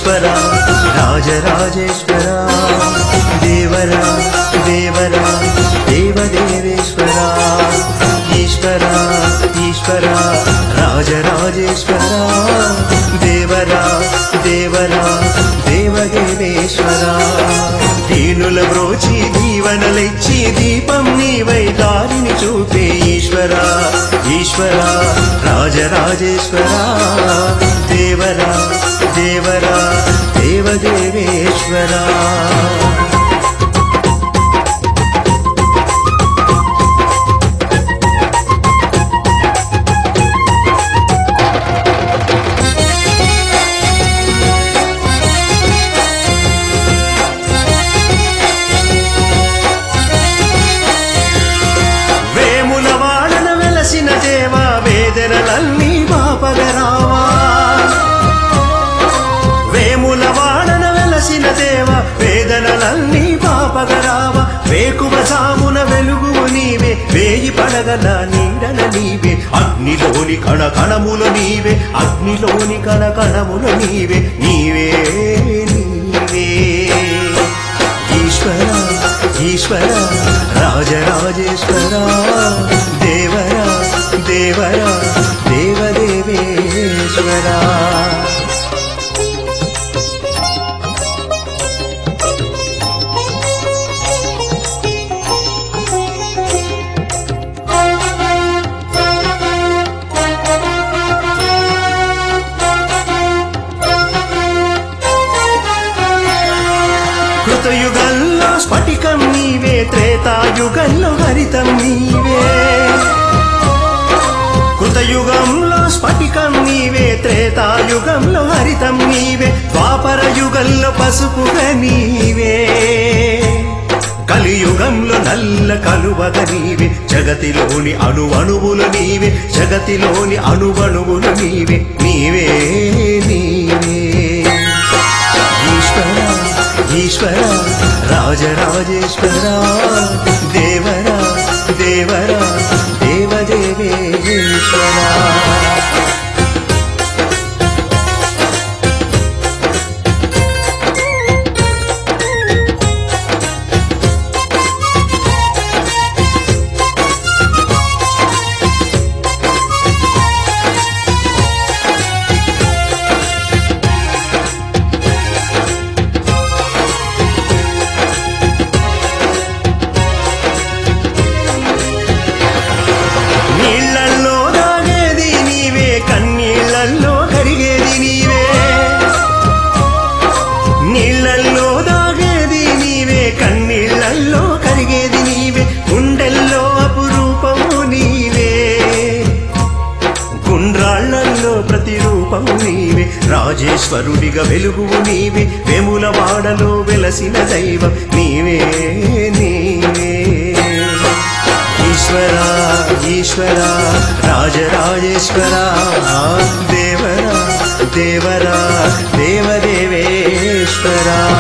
ఈశ్వర రాజరాజేశ్వర దేవర దేవర దేవదేవేశ్వర ఈశ్వర ఈశ్వర రాజరాజేశ్వర దేవర దేవర దేవదేవేశ్వర దీనుల బ్రోచి దీవనలిచ్చి దీపం నీవై దారిని చూపే ఈశ్వర ఈశ్వర రాజరాజేశ్వర దేవర దేవర దేవదేవేశ్వర వేముల వాడన వెలసిన దేవ వేదనలన్నీ బాపగరావా వేముల వాడన వెలసిన దేవ వేదనలన్నీ పాపగరావ వేకువ సామున వెలుగు నీవే వేయి పడగల నీడన నీవే అగ్నిలోని కణ కణముల నీవే అగ్నిలోని కణ కణముల నీవే నీవే నీవే ఈశ్వర ఈశ్వర రాజరాజేశ్వర దేవర దేవర దేవదేవేశ్వర కృతయుగంలో స్ఫటికం నీవే త్రేతాయుగంలో హరితం నీవే కృతయుగంలో స్ఫటికం నీవే త్రేతాయుగంలో హరితం నీవే ద్వాపర యుగంలో పసుపుగా నీవే కలియుగంలో నల్ల కలువగ నీవే జగతిలోని అణువణువులు నీవే జగతిలోని అణువణువులు నీవే నీవే నీవే ఈశ్వర ఈశ్వర రాజరాజేశ్వర దేవర దేవర దేవదేవేశ్వర నీళ్ళల్లో దాగేది నీవే కన్నీళ్ళల్లో కరిగేది నీవే నీళ్ళల్లో దాగేది నీవే కన్నీళ్ళల్లో కరిగేది నీవే గుండెల్లో అపురూపము నీవే గుండ్రాళ్లల్లో ప్రతిరూపము నీవే రాజేశ్వరుడిగా వెలుగువు నీవే వెముల వాడలో వెలసిన దైవం నీవే నీవే ఈశ్వర ఈశ్వర రాజరాజేశ్వర దేవర దేవర దేవదేవేశ్వర